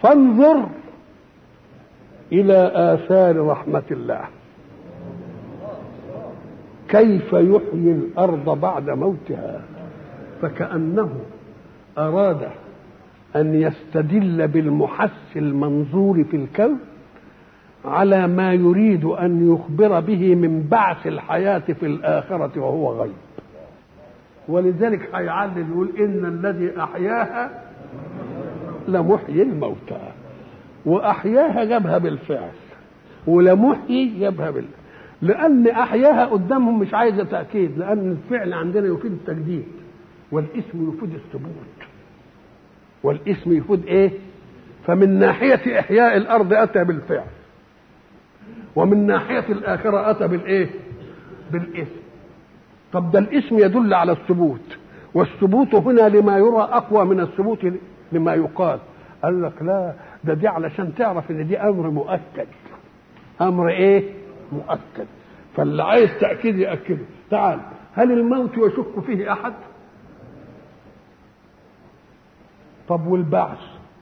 فانظر إلى آثار رحمة الله كيف يحيي الأرض بعد موتها فكأنه أراد أن يستدل بالمحس المنظور في الكون على ما يريد أن يخبر به من بعث الحياة في الآخرة وهو غيب ولذلك هيعلل يقول إن الذي أحياها لمحيي الموتى وأحياها جابها بالفعل ولمحيي جابها بال لأن أحياها قدامهم مش عايزة تأكيد لأن الفعل عندنا يفيد التجديد والاسم يفيد الثبوت والاسم يفيد ايه فمن ناحية إحياء الأرض أتى بالفعل ومن ناحية الآخرة أتى بالإيه بالاسم طب ده الاسم يدل على الثبوت والثبوت هنا لما يرى أقوى من الثبوت لما يقال قال لك لا ده دي علشان تعرف ان دي امر مؤكد امر ايه مؤكد فاللي عايز تاكيد ياكده تعال هل الموت يشك فيه احد طب والبعث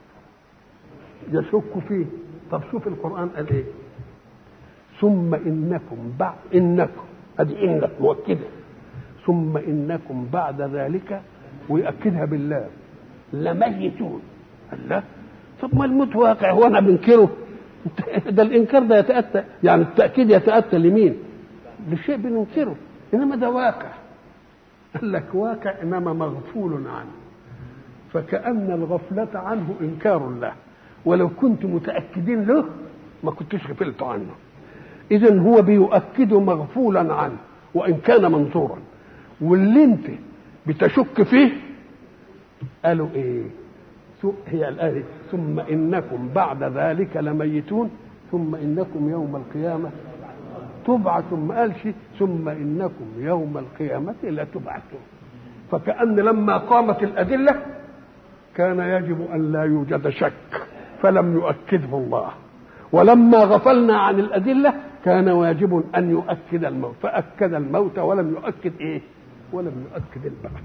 يشك فيه طب شوف القرآن قال ايه ثم إنكم بعد إنكم أدي إنك مؤكدة ثم إنكم بعد ذلك ويأكدها بالله لميتون قال لا طب ما الموت واقع هو أنا بنكره ده الإنكار ده يتأتى يعني التأكيد يتأتى لمين؟ لشيء بننكره إنما ده واقع قال لك واقع إنما مغفول عنه فكأن الغفلة عنه إنكار له ولو كنت متأكدين له ما كنتش غفلت عنه إذا هو بيؤكد مغفولا عنه وإن كان منظورا واللي أنت بتشك فيه قالوا إيه هي الآية ثم إنكم بعد ذلك لميتون ثم إنكم يوم القيامة تبعث ما قالش ثم إنكم يوم القيامة لا تبعثون فكأن لما قامت الأدلة كان يجب أن لا يوجد شك فلم يؤكده الله ولما غفلنا عن الأدلة كان واجب أن يؤكد الموت فأكد الموت ولم يؤكد إيه ولم يؤكد البعث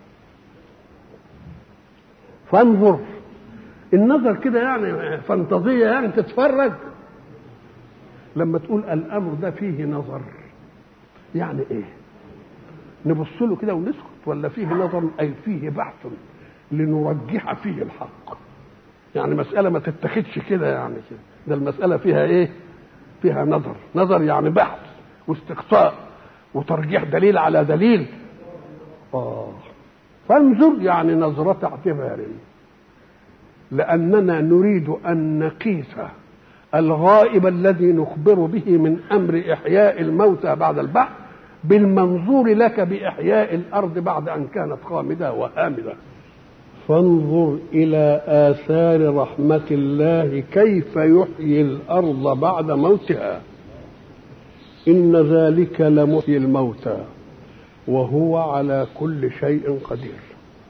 فانظر النظر كده يعني فانتظية يعني تتفرج لما تقول الأمر ده فيه نظر يعني إيه نبص له كده ونسكت ولا فيه نظر أي فيه بحث لنرجح فيه الحق يعني مسألة ما تتخذش كده يعني كده ده المسألة فيها ايه فيها نظر نظر يعني بحث واستقصاء وترجيح دليل على دليل آه فانظر يعني نظرة اعتبار لأننا نريد أن نقيس الغائب الذي نخبر به من أمر إحياء الموتى بعد البحث بالمنظور لك بإحياء الأرض بعد أن كانت خامدة وهامدة فانظر إلى آثار رحمة الله كيف يحيي الأرض بعد موتها إن ذلك لمحيي الموتى وهو على كل شيء قدير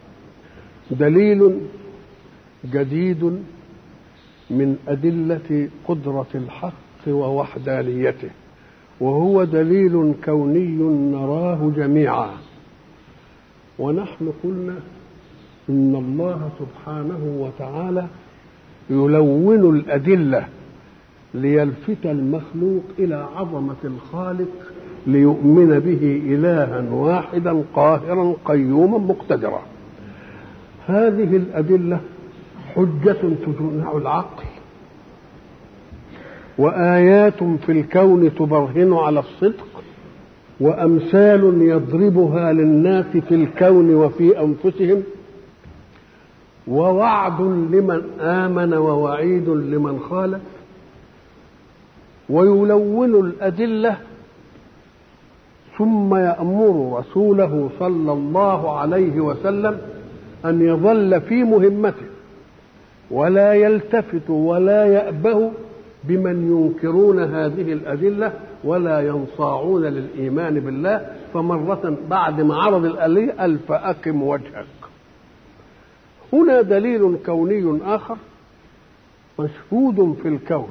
دليل جديد من أدلة قدرة الحق ووحدانيته وهو دليل كوني نراه جميعا ونحن قلنا ان الله سبحانه وتعالى يلون الادله ليلفت المخلوق الى عظمه الخالق ليؤمن به الها واحدا قاهرا قيوما مقتدرا هذه الادله حجه تجمع العقل وايات في الكون تبرهن على الصدق وامثال يضربها للناس في الكون وفي انفسهم ووعد لمن آمن ووعيد لمن خالف ويلون الأدلة ثم يأمر رسوله صلى الله عليه وسلم أن يظل في مهمته ولا يلتفت ولا يأبه بمن ينكرون هذه الأدلة ولا ينصاعون للإيمان بالله فمرة بعد ما عرض الآلية قال فأقم وجهك هنا دليل كوني آخر مشهود في الكون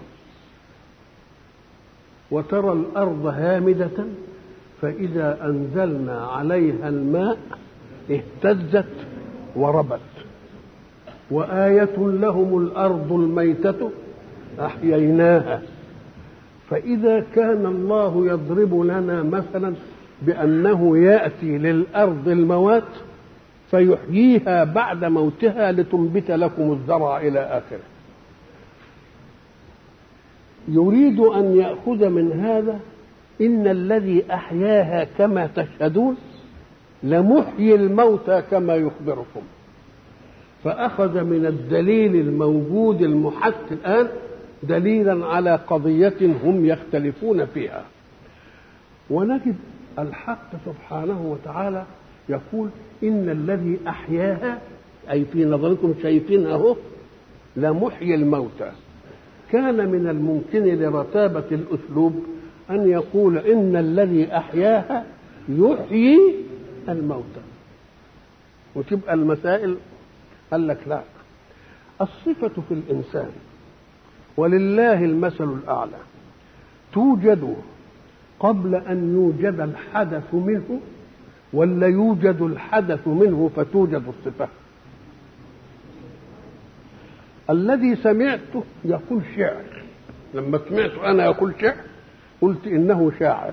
وترى الأرض هامدة فإذا أنزلنا عليها الماء اهتزت وربت وآية لهم الأرض الميتة أحييناها فإذا كان الله يضرب لنا مثلا بأنه يأتي للأرض الموات فيحييها بعد موتها لتنبت لكم الزرع إلى آخره يريد أن يأخذ من هذا إن الذي أحياها كما تشهدون لمحيي الموتى كما يخبركم فأخذ من الدليل الموجود المحك الآن دليلا على قضية هم يختلفون فيها ونجد الحق سبحانه وتعالى يقول إن الذي أحياها أي في نظركم شايفينها أهو لمحيي الموتى كان من الممكن لرتابة الأسلوب أن يقول إن الذي أحياها يحيي الموتى وتبقى المسائل قال لك لا الصفة في الإنسان ولله المثل الأعلى توجد قبل أن يوجد الحدث منه ولا يوجد الحدث منه فتوجد الصفة الذي سمعته يقول شعر لما سمعت أنا يقول شعر قلت إنه شاعر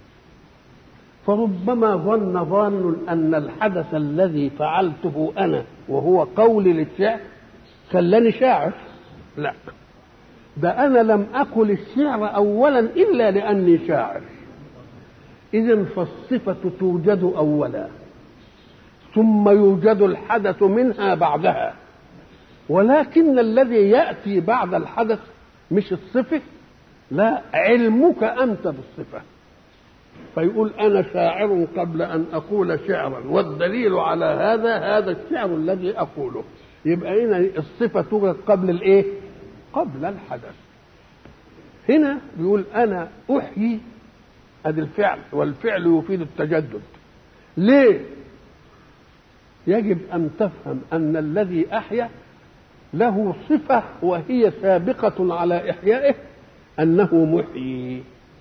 فربما ظن ظان أن الحدث الذي فعلته أنا وهو قولي للشعر خلاني شاعر لا ده أنا لم أقل الشعر أولا إلا لأني شاعر إذا فالصفة توجد أولا ثم يوجد الحدث منها بعدها ولكن الذي يأتي بعد الحدث مش الصفة لا علمك أنت بالصفة فيقول أنا شاعر قبل أن أقول شعرا والدليل على هذا هذا الشعر الذي أقوله يبقى هنا الصفة توجد قبل الإيه؟ قبل الحدث هنا بيقول أنا أحيي ادي الفعل والفعل يفيد التجدد ليه يجب ان تفهم ان الذي احيا له صفه وهي سابقه على احيائه انه محيي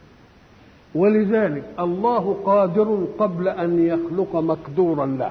ولذلك الله قادر قبل ان يخلق مقدورا له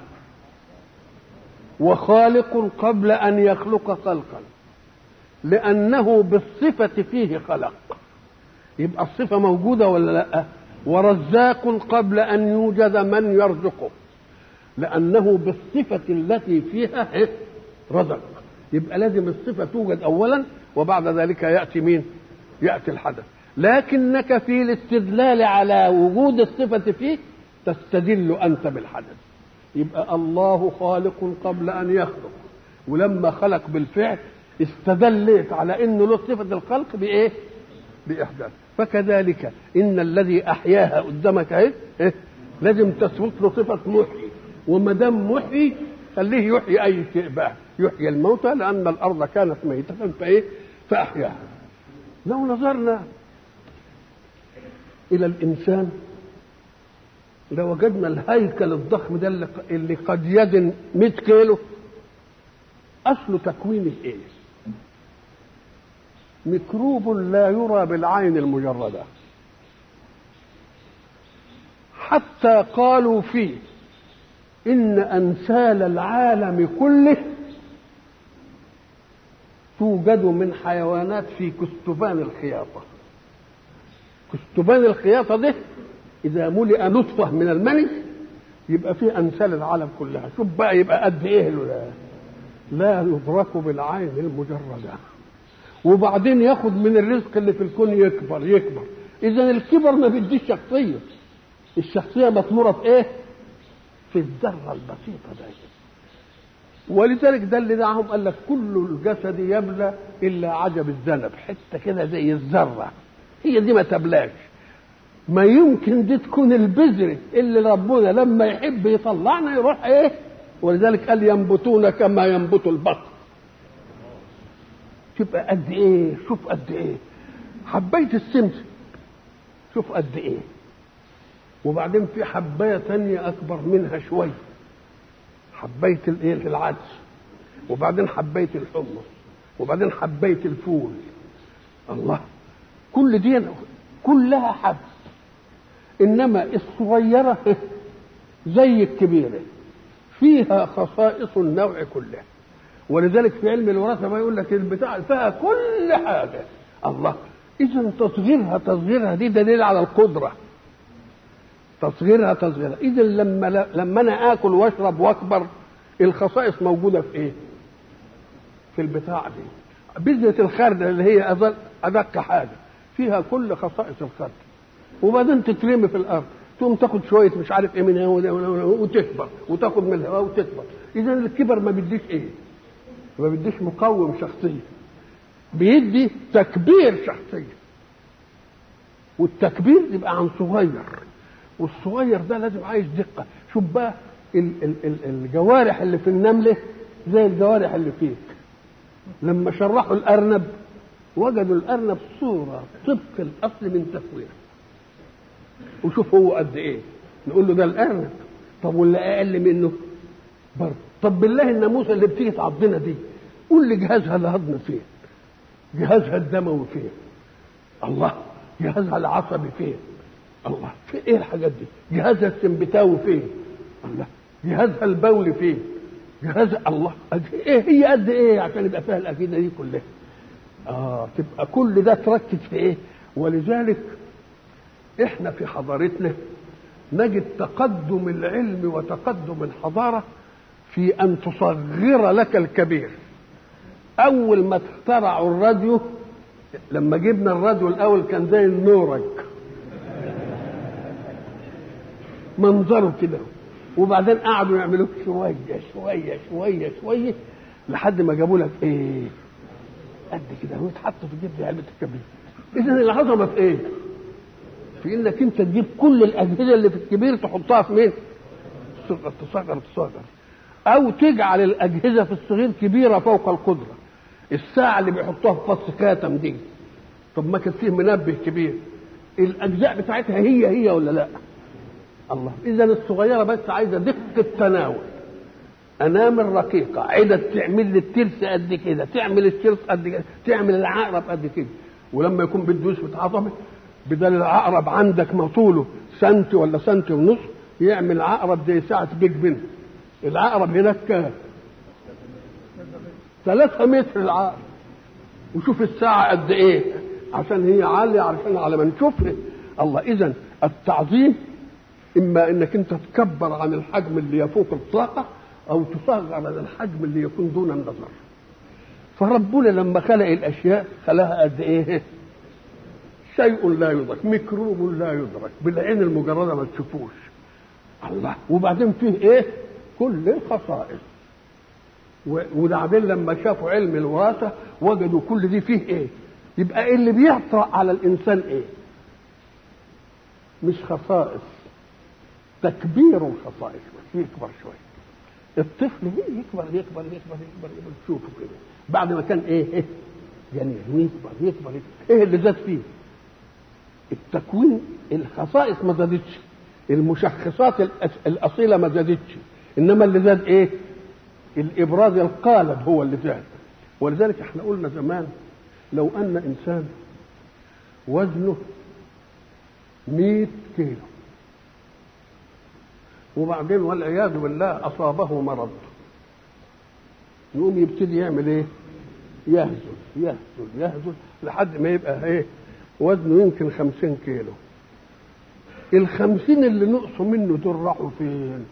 وخالق قبل ان يخلق خلقا لانه بالصفه فيه خلق يبقى الصفه موجوده ولا لا ورزاق قبل ان يوجد من يرزقه لانه بالصفه التي فيها رزق يبقى لازم الصفه توجد اولا وبعد ذلك ياتي مين ياتي الحدث لكنك في الاستدلال على وجود الصفه فيه تستدل انت بالحدث يبقى الله خالق قبل ان يخلق ولما خلق بالفعل استدلت على انه له صفه الخلق بايه باحداث فكذلك ان الذي احياها قدامك اهي إيه؟ لازم تثبت له صفه محيي وما دام محيي خليه يحيي اي شيء بقى يحيي الموتى لان الارض كانت ميته فايه فاحياها لو نظرنا الى الانسان لوجدنا الهيكل الضخم ده اللي قد يزن 100 كيلو اصل تكوينه ايه ميكروب لا يرى بالعين المجردة حتى قالوا فيه إن أنسال العالم كله توجد من حيوانات في كستبان الخياطة كستبان الخياطة ده إذا ملئ نطفة من المني يبقى فيه أنسال العالم كلها شوف بقى يبقى قد إيه لا, لا يدرك بالعين المجردة وبعدين ياخد من الرزق اللي في الكون يكبر يكبر اذا الكبر ما بيديش شخصيه الشخصيه مطموره في ايه في الذره البسيطه دي ولذلك ده اللي دعهم قال لك كل الجسد يبلى الا عجب الذنب حته كده زي الذره هي دي ما تبلاش ما يمكن دي تكون البذره اللي ربنا لما يحب يطلعنا يروح ايه ولذلك قال ينبتون كما ينبت البقر تبقى قد ايه شوف قد ايه حبايه السمسم شوف قد ايه وبعدين في حبايه تانية اكبر منها شويه حبايه الايه العدس وبعدين حبايه الحمص وبعدين حبايه الفول الله كل دي كلها حب انما الصغيره زي الكبيره فيها خصائص النوع كله ولذلك في علم الوراثه ما يقول لك البتاع فيها كل حاجه الله اذا تصغيرها تصغيرها دي دليل على القدره تصغيرها تصغيرها اذا لما لما انا اكل واشرب واكبر الخصائص موجوده في ايه في البتاع دي بذرة الخردل اللي هي أدق, أدق حاجة فيها كل خصائص الخردل وبعدين تترمي في الأرض تقوم تاخد شوية مش عارف إيه من هنا وتكبر وتاخد من الهواء وتكبر إذا الكبر ما بيديش إيه؟ ما بيديش مقوم شخصية بيدي تكبير شخصية والتكبير يبقى عن صغير والصغير ده لازم عايز دقة شوف بقى ال ال ال الجوارح اللي في النملة زي الجوارح اللي فيك لما شرحوا الارنب وجدوا الارنب صوره طبق الاصل من تكوينه وشوف هو قد ايه نقول له ده الارنب طب واللي اقل منه برضه طب بالله الناموسه اللي بتيجي تعضنا دي قول لي جهازها الهضم فين جهازها الدموي فين الله جهازها العصبي فين الله في ايه الحاجات دي جهازها السمبتاوي فين الله جهازها البولي فين جهاز الله قد ايه هي قد ايه عشان يبقى فيها الاكيده دي كلها اه تبقى كل ده تركز في ايه ولذلك احنا في حضارتنا نجد تقدم العلم وتقدم الحضاره في ان تصغر لك الكبير اول ما اخترعوا الراديو لما جبنا الراديو الاول كان زي النورج منظره كده وبعدين قعدوا يعملوه شويه شويه شويه شويه لحد ما جابوا لك ايه قد كده هو يتحط في جيب علبه الكبريت اذا العظمه في ايه في انك انت تجيب كل الاجهزه اللي في الكبير تحطها في مين تصغر تصغر تصغر او تجعل الاجهزه في الصغير كبيره فوق القدره الساعه اللي بيحطوها في فص كاتم دي طب ما كان فيه منبه كبير الاجزاء بتاعتها هي هي ولا لا الله اذا الصغيره بس عايزه دقه تناول انامل رقيقه عدة تعمل لي الترس قد كده تعمل الترس قد كده تعمل العقرب قد كده ولما يكون بده يثبت عظمه بدل العقرب عندك ما طوله سنتي ولا سنتي ونص يعمل عقرب زي ساعة بيج بن العقرب هناك كام؟ ثلاثة متر العقرب وشوف الساعة قد ايه عشان هي عالية عشان على ما نشوفها الله إذا التعظيم إما إنك أنت تكبر عن الحجم اللي يفوق الطاقة أو تصغر عن الحجم اللي يكون دون النظر فربنا لما خلق الأشياء خلقها قد إيه؟ شيء لا يدرك ميكروب لا يدرك بالعين المجردة ما تشوفوش الله وبعدين فيه ايه كل الخصائص وبعدين لما شافوا علم الوراثة وجدوا كل دي فيه ايه يبقى إيه اللي بيطرأ على الإنسان ايه مش خصائص تكبير الخصائص يكبر شوية الطفل يكبر يكبر يكبر يكبر, يكبر تشوفه كده بعد ما كان ايه, إيه؟ جميل ويكبر يكبر, يكبر ايه اللي زاد فيه التكوين الخصائص ما زادتش المشخصات الاصيله ما زادتش انما اللي زاد ايه الابراز القالب هو اللي زاد ولذلك احنا قلنا زمان لو ان انسان وزنه مئة كيلو وبعدين والعياذ بالله اصابه مرض يقوم يبتدي يعمل ايه يهزل يهزل يهزل لحد ما يبقى ايه وزنه يمكن خمسين كيلو الخمسين اللي نقصوا منه دول راحوا فين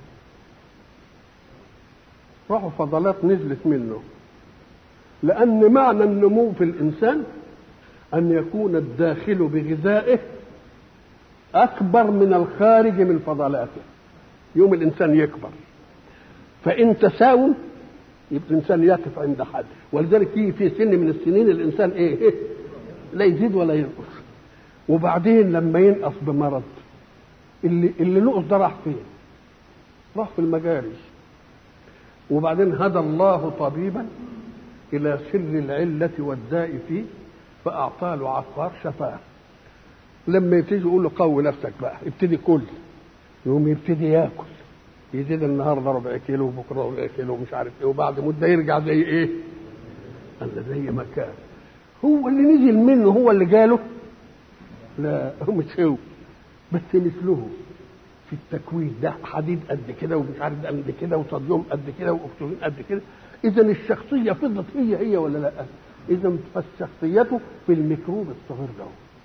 راحوا فضلات نزلت منه لأن معنى النمو في الإنسان أن يكون الداخل بغذائه أكبر من الخارج من فضلاته يوم الإنسان يكبر فإن تساوم يبقى الإنسان يقف عند حد ولذلك يجي في سن من السنين الإنسان إيه لا يزيد ولا ينقص وبعدين لما ينقص بمرض اللي اللي نقص ده راح فين؟ راح في المجاري وبعدين هدى الله طبيبا الى سر العله والداء فيه فاعطى له عقار شفاه لما يبتدي يقول له قوي نفسك بقى ابتدي كل يقوم يبتدي ياكل يزيد النهارده ربع كيلو وبكره ربع كيلو ومش عارف ايه وبعد مده يرجع زي ايه؟ قال زي ما كان هو اللي نزل منه هو اللي جاله لا هو مش هو بس مثله في التكوين ده حديد قد كده ومش عارف قد كده وصوديوم قد كده واكسجين قد كده اذا الشخصيه فضلت هي هي ولا لا اذا فالشخصيه في الميكروب الصغير ده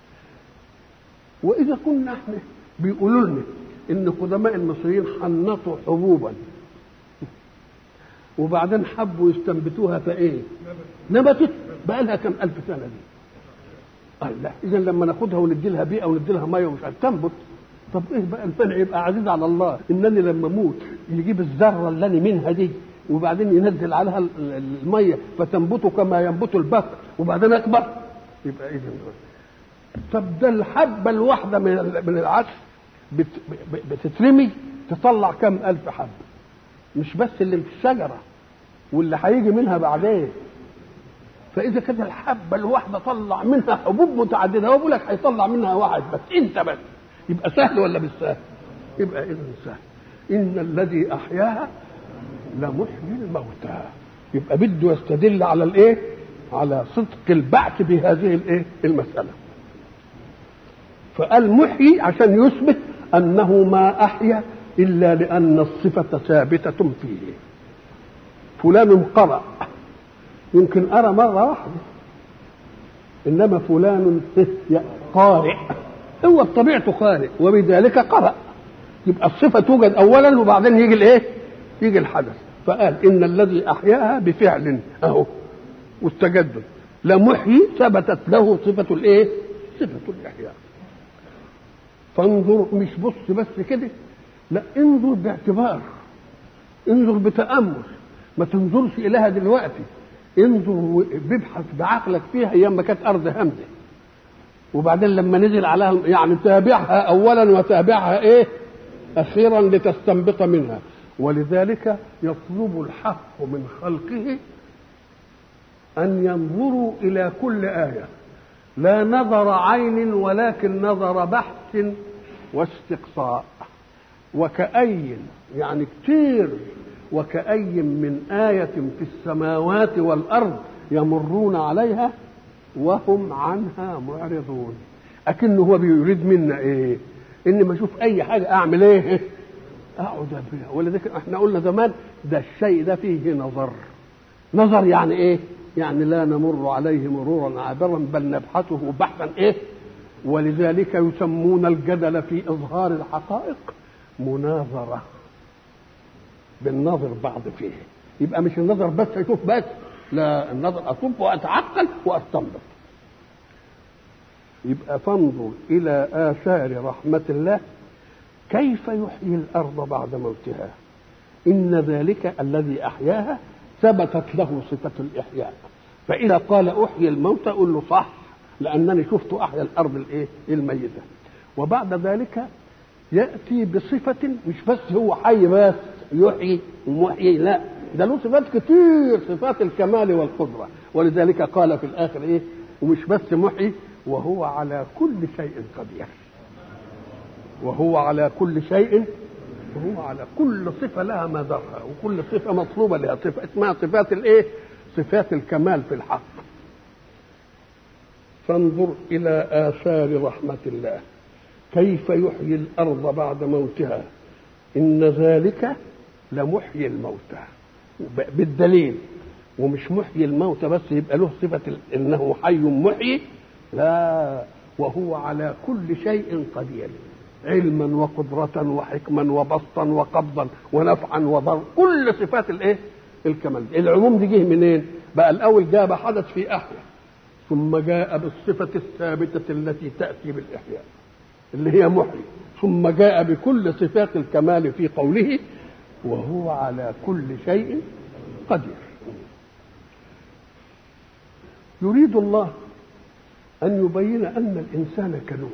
واذا كنا احنا بيقولوا لنا ان قدماء المصريين حنطوا حبوبا وبعدين حبوا يستنبتوها فايه نبتت بقى لها كم الف سنه دي الله اذا لما ناخدها وندي لها بيئه وندي لها ميه ومش عارف تنبت طب ايه بقى الفنع يبقى عزيز على الله انني لما اموت يجيب الذره اللي انا منها دي وبعدين ينزل عليها الميه فتنبت كما ينبت البقر وبعدين اكبر يبقى اذا طب ده الحبه الواحده من من العدس بت بتترمي تطلع كم الف حبه مش بس اللي في الشجره واللي هيجي منها بعدين فاذا كانت الحبه الواحده طلع منها حبوب متعدده هو بيقول لك هيطلع منها واحد بس انت بس يبقى سهل ولا مش سهل؟ يبقى اذا سهل ان الذي احياها لمحيي الموتى يبقى بده يستدل على الايه؟ على صدق البعث بهذه الايه؟ المساله فقال محيي عشان يثبت انه ما احيا الا لان الصفه ثابته فيه فلان قرأ يمكن أرى مرة واحدة إنما فلان قارئ هو بطبيعته قارئ وبذلك قرأ يبقى الصفة توجد أولا وبعدين يجي الإيه؟ يجي الحدث فقال إن الذي أحياها بفعل أهو والتجدد لمحيي ثبتت له صفة الإيه؟ صفة الإحياء فانظر مش بص بس كده لا انظر باعتبار انظر بتأمل ما تنظرش إليها دلوقتي انظر بيبحث بعقلك فيها ايام ما كانت ارض همزه وبعدين لما نزل عليها يعني تابعها اولا وتابعها ايه اخيرا لتستنبط منها ولذلك يطلب الحق من خلقه ان ينظروا الى كل ايه لا نظر عين ولكن نظر بحث واستقصاء وكأي يعني كتير وكأي من آية في السماوات والأرض يمرون عليها وهم عنها معرضون أكنه هو بيريد منا إيه إني ما أشوف أي حاجة أعمل إيه أقعد بها ولذلك إحنا قلنا زمان ده الشيء ده فيه نظر نظر يعني إيه يعني لا نمر عليه مرورا عابرا بل نبحثه بحثا إيه ولذلك يسمون الجدل في إظهار الحقائق مناظرة بالنظر بعض فيه يبقى مش النظر بس اشوف بس لا النظر اصب واتعقل واستنبط يبقى فانظر الى اثار رحمه الله كيف يحيي الارض بعد موتها ان ذلك الذي احياها ثبتت له صفه الاحياء فاذا قال احيي الموتى قل له صح لانني شفت احيا الارض الايه الميته وبعد ذلك ياتي بصفه مش بس هو حي بس يحيي ومحيي لا ده له صفات كتير صفات الكمال والقدرة ولذلك قال في الآخر إيه ومش بس محيي وهو على كل شيء قدير وهو على كل شيء وهو على كل صفة لها مدارها وكل صفة مطلوبة لها صفة اسمها صفات الإيه صفات الكمال في الحق فانظر إلى آثار رحمة الله كيف يحيي الأرض بعد موتها إن ذلك لمحيي الموتى بالدليل ومش محيي الموتى بس يبقى له صفة إنه حي محيي لا وهو على كل شيء قدير علما وقدرة وحكما وبسطا وقبضا ونفعا وضر كل صفات الايه؟ الكمال العموم دي جه منين؟ بقى الأول جاب حدث في أحيا ثم جاء بالصفة الثابتة التي تأتي بالإحياء اللي هي محيي ثم جاء بكل صفات الكمال في قوله وهو على كل شيء قدير يريد الله أن يبين أن الإنسان كنود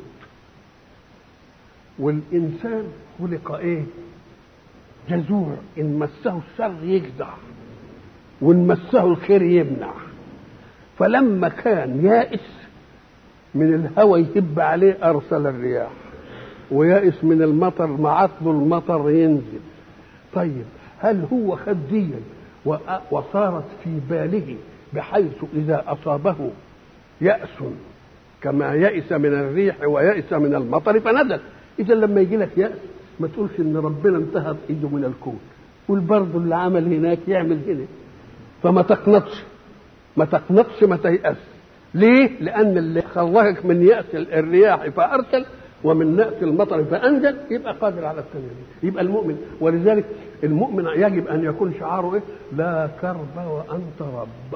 والإنسان خلق إيه جزوع إن مسه الشر يجزع وإن مسه الخير يمنع فلما كان يائس من الهوى يهب عليه أرسل الرياح ويائس من المطر معت له المطر ينزل طيب هل هو خديا وصارت في باله بحيث إذا أصابه يأس كما يئس من الريح ويئس من المطر فنزل إذا لما يجي لك يأس ما تقولش إن ربنا انتهت إيده من الكون قول برضه اللي عمل هناك يعمل هنا فما تقنطش ما تقنطش ما تيأس ليه؟ لأن اللي خرجك من يأس الرياح فأرسل ومن نأس المطر فأنزل يبقى قادر على التنزيل يبقى المؤمن ولذلك المؤمن يجب أن يكون شعاره إيه؟ لا كرب وأنت رب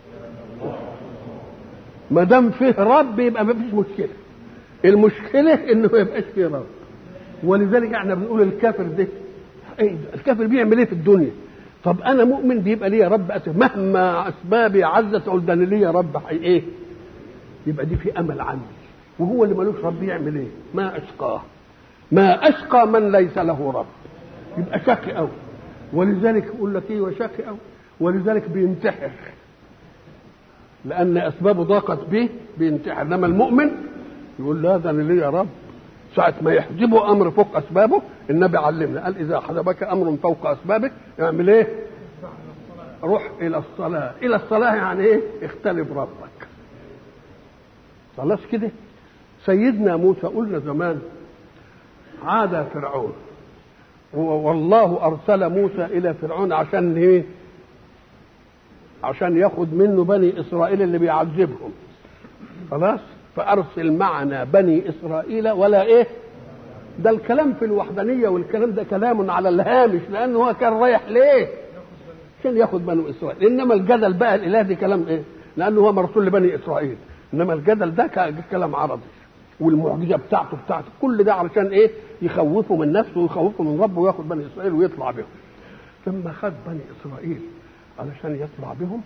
ما دام فيه رب يبقى ما فيش مشكلة المشكلة إنه ما يبقاش فيه رب ولذلك احنا بنقول الكافر ده ايه الكافر بيعمل ايه في الدنيا طب انا مؤمن بيبقى ليا رب أسف. مهما اسبابي عزت اقول ده انا ليا رب حي ايه يبقى دي في امل عندي وهو اللي ملوش رب يعمل ايه ما اشقاه ما اشقى من ليس له رب يبقى شقي قوي ولذلك يقول لك ايه وشقي قوي ولذلك بينتحر لان اسبابه ضاقت به بينتحر انما المؤمن يقول لا ده انا ليا رب ساعة ما يحجبه أمر فوق أسبابه النبي علمنا قال إذا حجبك أمر فوق أسبابك اعمل إيه؟ روح إلى الصلاة إلى الصلاة يعني إيه؟ اختلف ربك خلاص كده سيدنا موسى قلنا زمان عاد فرعون والله أرسل موسى إلى فرعون عشان إيه؟ عشان ياخد منه بني إسرائيل اللي بيعذبهم خلاص فارسل معنا بني اسرائيل ولا ايه ده الكلام في الوحدانيه والكلام ده كلام على الهامش لانه هو كان رايح ليه عشان ياخد بني اسرائيل انما الجدل بقى الاله دي كلام ايه لانه هو مرسول لبني اسرائيل انما الجدل ده كلام عربي والمعجزه بتاعته بتاعته كل ده علشان ايه يخوفه من نفسه ويخوفه من ربه وياخد بني اسرائيل ويطلع بهم لما خد بني اسرائيل علشان يطلع بهم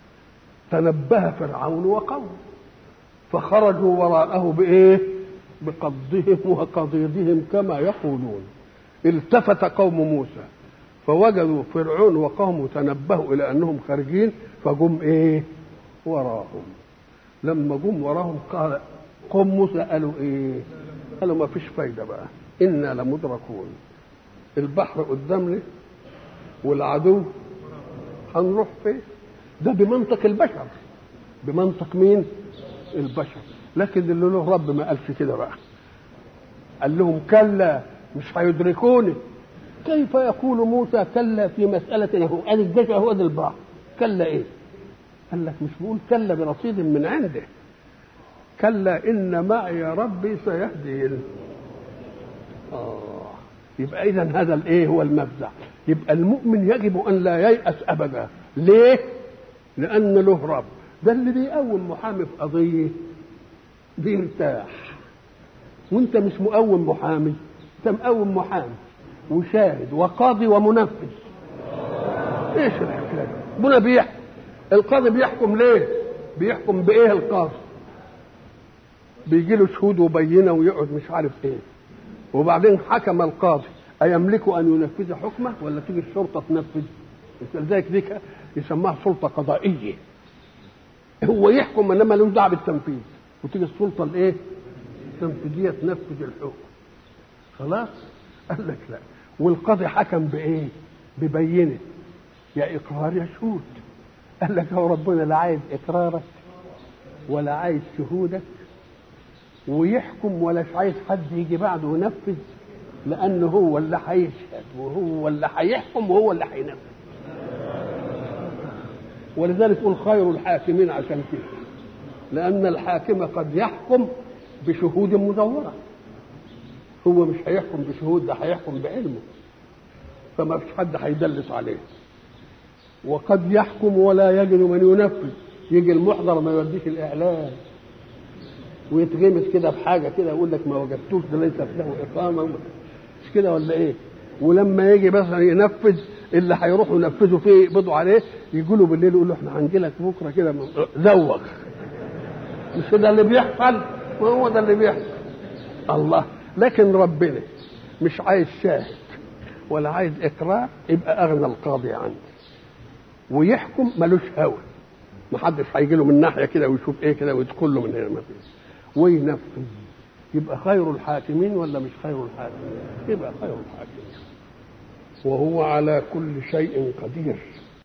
تنبه فرعون وقومه فخرجوا وراءه بايه بقضهم وقضيضهم كما يقولون التفت قوم موسى فوجدوا فرعون وقومه تنبهوا الى انهم خارجين فجم ايه وراهم لما جم وراهم قال قوم موسى قالوا ايه قالوا ما فيش فايده بقى انا لمدركون البحر قدامنا والعدو هنروح فين ده بمنطق البشر بمنطق مين البشر لكن اللي له رب ما قالش كده بقى قال لهم كلا مش هيدركوني كيف يقول موسى كلا في مسألة هو ادي الجيش هو ادي البحر كلا ايه قال لك مش بقول كلا برصيد من عنده كلا ان معي ربي سيهدين اه يبقى اذا هذا الايه هو المفزع يبقى المؤمن يجب ان لا ييأس ابدا ليه لان له رب ده اللي بيقوم محامي في قضيه بيرتاح وانت مش مقوم محامي انت مقوم محامي وشاهد وقاضي ومنفذ ايش الحكايه ربنا بيحكم القاضي بيحكم ليه بيحكم بايه القاضي بيجي له شهود وبينه ويقعد مش عارف ايه وبعدين حكم القاضي أيملك أن ينفذ حكمه ولا تيجي الشرطة تنفذ لذلك دي يسموها سلطة قضائية هو يحكم انما له دعوه بالتنفيذ وتيجي السلطه الايه؟ التنفيذيه تنفذ الحكم خلاص؟ قال لك لا والقاضي حكم بايه؟ ببينه يا اقرار يا شهود قال لك هو ربنا لا عايز اقرارك ولا عايز شهودك ويحكم ولا عايز حد يجي بعده وينفذ لانه هو اللي هيشهد وهو اللي هيحكم وهو اللي هينفذ ولذلك يقول خير الحاكمين عشان كده لأن الحاكم قد يحكم بشهود مزورة هو مش هيحكم بشهود ده هيحكم بعلمه فما فيش حد هيدلس عليه وقد يحكم ولا يجد من ينفذ يجي المحضر ما يوديش الإعلان ويتغمس كده بحاجة كده يقول لك ما وجدتوش ده ليس له إقامة مش كده ولا إيه ولما يجي مثلا ينفذ اللي هيروحوا ينفذوا فيه يقبضوا عليه يقولوا بالليل يقولوا احنا هنجي لك بكره كده زوغ مش ده اللي بيحصل وهو ده اللي بيحصل الله لكن ربنا مش عايز شاهد ولا عايز اقرار يبقى اغنى القاضي عندي ويحكم ملوش هوى محدش هيجي له من ناحيه كده ويشوف ايه كده ويدخل له من هنا ما فيش وينفذ يبقى خير الحاكمين ولا مش خير الحاكمين يبقى خير الحاكمين وهو على كل شيء قدير